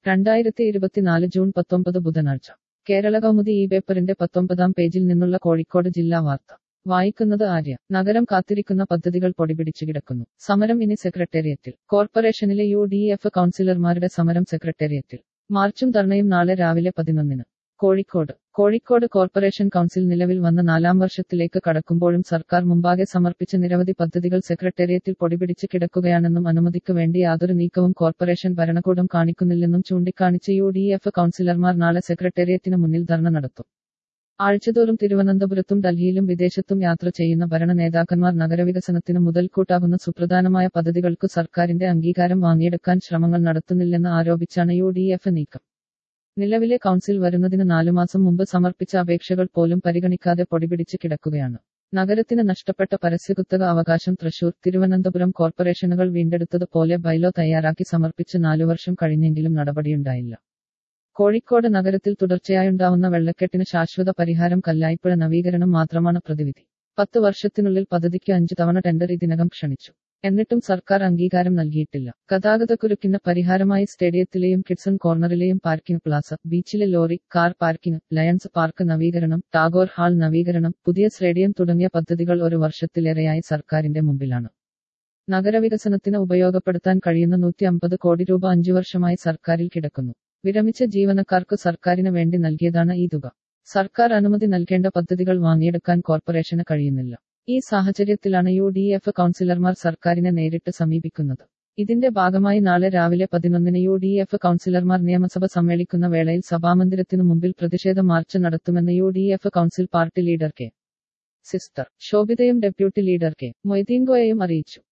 രണ്ടായിരത്തി ഇരുപത്തിനാല് ജൂൺ പത്തൊമ്പത് ബുധനാഴ്ച കേരള കൗമുദി ഈ പേപ്പറിന്റെ പത്തൊമ്പതാം പേജിൽ നിന്നുള്ള കോഴിക്കോട് ജില്ലാ വാർത്ത വായിക്കുന്നത് ആര്യ നഗരം കാത്തിരിക്കുന്ന പദ്ധതികൾ പൊടിപിടിച്ചു കിടക്കുന്നു സമരം ഇനി സെക്രട്ടേറിയറ്റിൽ കോർപ്പറേഷനിലെ യു ഡി എഫ് കൗൺസിലർമാരുടെ സമരം സെക്രട്ടേറിയറ്റിൽ മാർച്ചും ധർണയും നാളെ രാവിലെ പതിനൊന്നിന് കോഴിക്കോട് കോഴിക്കോട് കോർപ്പറേഷൻ കൗൺസിൽ നിലവിൽ വന്ന നാലാം വർഷത്തിലേക്ക് കടക്കുമ്പോഴും സർക്കാർ മുമ്പാകെ സമർപ്പിച്ച നിരവധി പദ്ധതികൾ സെക്രട്ടേറിയറ്റിൽ പൊടിപിടിച്ച് കിടക്കുകയാണെന്നും അനുമതിക്ക് വേണ്ടി യാതൊരു നീക്കവും കോർപ്പറേഷൻ ഭരണകൂടം കാണിക്കുന്നില്ലെന്നും ചൂണ്ടിക്കാണിച്ച് യു ഡി എഫ് കൗൺസിലർമാർ നാളെ സെക്രട്ടേറിയറ്റിന് മുന്നിൽ ധർണ നടത്തും ആഴ്ചതോറും തിരുവനന്തപുരത്തും ഡൽഹിയിലും വിദേശത്തും യാത്ര ചെയ്യുന്ന ഭരണ നേതാക്കന്മാർ നഗരവികസനത്തിന് മുതൽക്കൂട്ടാകുന്ന സുപ്രധാനമായ പദ്ധതികൾക്കു സർക്കാരിന്റെ അംഗീകാരം വാങ്ങിയെടുക്കാൻ ശ്രമങ്ങൾ നടത്തുന്നില്ലെന്ന് ആരോപിച്ചാണ് യു ഡി എഫ് നീക്കം നിലവിലെ കൗൺസിൽ വരുന്നതിന് നാലുമാസം മുമ്പ് സമർപ്പിച്ച അപേക്ഷകൾ പോലും പരിഗണിക്കാതെ പൊടിപിടിച്ച് കിടക്കുകയാണ് നഗരത്തിന് നഷ്ടപ്പെട്ട പരസ്യകുത്തക അവകാശം തൃശൂർ തിരുവനന്തപുരം കോർപ്പറേഷനുകൾ വീണ്ടെടുത്തതുപോലെ ബൈലോ തയ്യാറാക്കി സമർപ്പിച്ച് നാലു വർഷം കഴിഞ്ഞെങ്കിലും നടപടിയുണ്ടായില്ല കോഴിക്കോട് നഗരത്തിൽ തുടർച്ചയായുണ്ടാവുന്ന വെള്ളക്കെട്ടിന് ശാശ്വത പരിഹാരം കല്ലായിപ്പുഴ നവീകരണം മാത്രമാണ് പ്രതിവിധി പത്ത് വർഷത്തിനുള്ളിൽ പദ്ധതിക്ക് അഞ്ചു തവണ ടെൻഡർ ഇതിനകം ക്ഷണിച്ചു എന്നിട്ടും സർക്കാർ അംഗീകാരം നൽകിയിട്ടില്ല ഗതാഗതക്കുരുക്കിന് പരിഹാരമായി സ്റ്റേഡിയത്തിലെയും കിഡ്സൺ കോർണറിലെയും പാർക്കിംഗ് പ്ലാസ ബീച്ചിലെ lorry car parking Lions park നവീകരണം ടാഗോർ ഹാൾ നവീകരണം പുതിയ സ്റ്റേഡിയം തുടങ്ങിയ പദ്ധതികൾ ഒരു വർഷത്തിലേറെയായി സർക്കാരിന്റെ മുമ്പിലാണ് നഗരവികസനത്തിന് ഉപയോഗപ്പെടുത്താൻ കഴിയുന്ന നൂറ്റി അമ്പത് കോടി രൂപ അഞ്ചു വർഷമായി സർക്കാരിൽ കിടക്കുന്നു വിരമിച്ച ജീവനക്കാർക്ക് സർക്കാരിന് വേണ്ടി നൽകിയതാണ് ഈ തുക സർക്കാർ അനുമതി നൽകേണ്ട പദ്ധതികൾ വാങ്ങിയെടുക്കാൻ കോർപ്പറേഷന് കഴിയുന്നില്ല ഈ സാഹചര്യത്തിലാണ് യു ഡി എഫ് കൗൺസിലർമാർ സർക്കാരിനെ നേരിട്ട് സമീപിക്കുന്നത് ഇതിന്റെ ഭാഗമായി നാളെ രാവിലെ പതിനൊന്നിന് യു ഡി എഫ് കൗൺസിലർമാർ നിയമസഭ സമ്മേളിക്കുന്ന വേളയിൽ സഭാമന്ദിരത്തിനു മുമ്പിൽ പ്രതിഷേധ മാർച്ച് നടത്തുമെന്ന് U D F council party leader K sister ശോഭിതയും ഡെപ്യൂട്ടി ലീഡർ കെ മൊയ്തീൻകോയെയും അറിയിച്ചു